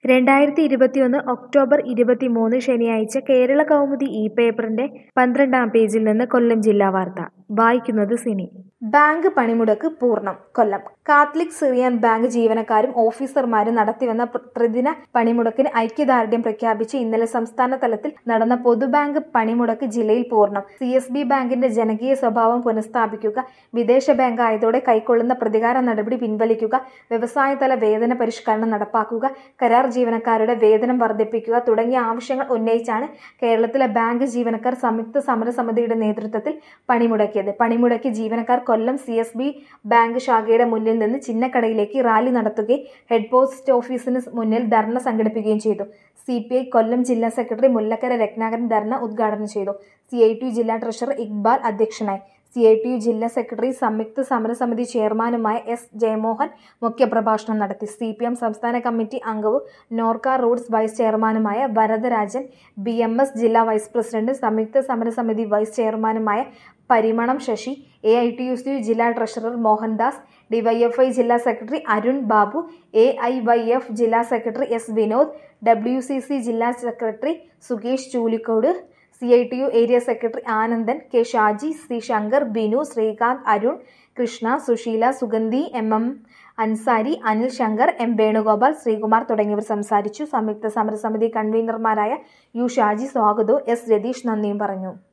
രണ്ടായിരത്തി ഇരുപത്തിയൊന്ന് ഒക്ടോബർ ഇരുപത്തിമൂന്ന് ശനിയാഴ്ച കേരള കൗമുദി ഇ പേപ്പറിന്റെ പന്ത്രണ്ടാം പേജിൽ നിന്ന് കൊല്ലം ജില്ലാ വാർത്ത വായിക്കുന്നത് സിനി ബാങ്ക് പണിമുടക്ക് പൂർണ്ണം കൊല്ലം കാത്തലിക് സിറിയൻ ബാങ്ക് ജീവനക്കാരും ഓഫീസർമാരും നടത്തിവന്ന പ്ര- ത്രിദിന പണിമുടക്കിന് ഐക്യദാർഢ്യം പ്രഖ്യാപിച്ച് ഇന്നലെ സംസ്ഥാന തലത്തിൽ നടന്ന പൊതുബാങ്ക് പണിമുടക്ക് ജില്ലയിൽ പൂർണ്ണം സി എസ് ബി ബാങ്കിന്റെ ജനകീയ സ്വഭാവം പുനഃസ്ഥാപിക്കുക വിദേശ ബാങ്ക് ആയതോടെ കൈക്കൊള്ളുന്ന പ്രതികാര നടപടി പിൻവലിക്കുക വ്യവസായതല വേതന പരിഷ്കരണം നടപ്പാക്കുക കരാർ ജീവനക്കാരുടെ വേതനം വർദ്ധിപ്പിക്കുക തുടങ്ങിയ ആവശ്യങ്ങൾ ഉന്നയിച്ചാണ് കേരളത്തിലെ ബാങ്ക് ജീവനക്കാർ സംയുക്ത സമരസമിതിയുടെ നേതൃത്വത്തിൽ പണിമുടക്കിയത് പണിമുടക്കി ജീവനക്കാർ Kollam C S B bank ശാഖയുടെ മുന്നിൽ നിന്ന് ചിന്നക്കടയിലേക്ക് റാലി നടത്തുകയും ഹെഡ് പോസ്റ്റ് ഓഫീസിന് മുന്നിൽ ധർണ സംഘടിപ്പിക്കുകയും ചെയ്തു സി പി ഐ കൊല്ലം ജില്ലാ സെക്രട്ടറി മുല്ലക്കര രത്നാകരൻ ധർണ ഉദ്ഘാടനം ചെയ്തു സി ഐ ടി ജില്ലാ ട്രഷറർ ഇക്ബാൽ അധ്യക്ഷനായി സി ഐ ടി യു ജില്ലാ സെക്രട്ടറി സംയുക്ത സമരസമിതി ചെയർമാനുമായ എസ് ജയമോഹൻ മുഖ്യപ്രഭാഷണം നടത്തി സി പി എം സംസ്ഥാന കമ്മിറ്റി അംഗവും നോർക്ക റൂട്ട്സ് വൈസ് ചെയർമാനുമായ വരദരാജൻ ബി എം എസ് ജില്ലാ വൈസ് പ്രസിഡന്റ് സംയുക്ത സമരസമിതി വൈസ് ചെയർമാനുമായ Parimalam Sasi A I T U C ജില്ലാ ട്രഷറർ മോഹൻദാസ് ഡിവൈഎഫ്ഐ ജില്ലാ secretary Arun Babu A I Y F ജില്ലാ secretary S Vinod W C C ജില്ലാ secretary Sukesh Choolikode C I T U area secretary Anandan K Shaji C Shankar Binu Sreekanth Arun Krishna Susheela Sugandhi M M Ansari Anil Shankar M Venugopal Sreekumar തുടങ്ങിയവർ സംസാരിച്ചു സംയുക്ത സമരസമിതി കൺവീനർമാരായ യു ഷാജി സ്വാഗതവും എസ് രതീഷ് നന്ദിയും പറഞ്ഞു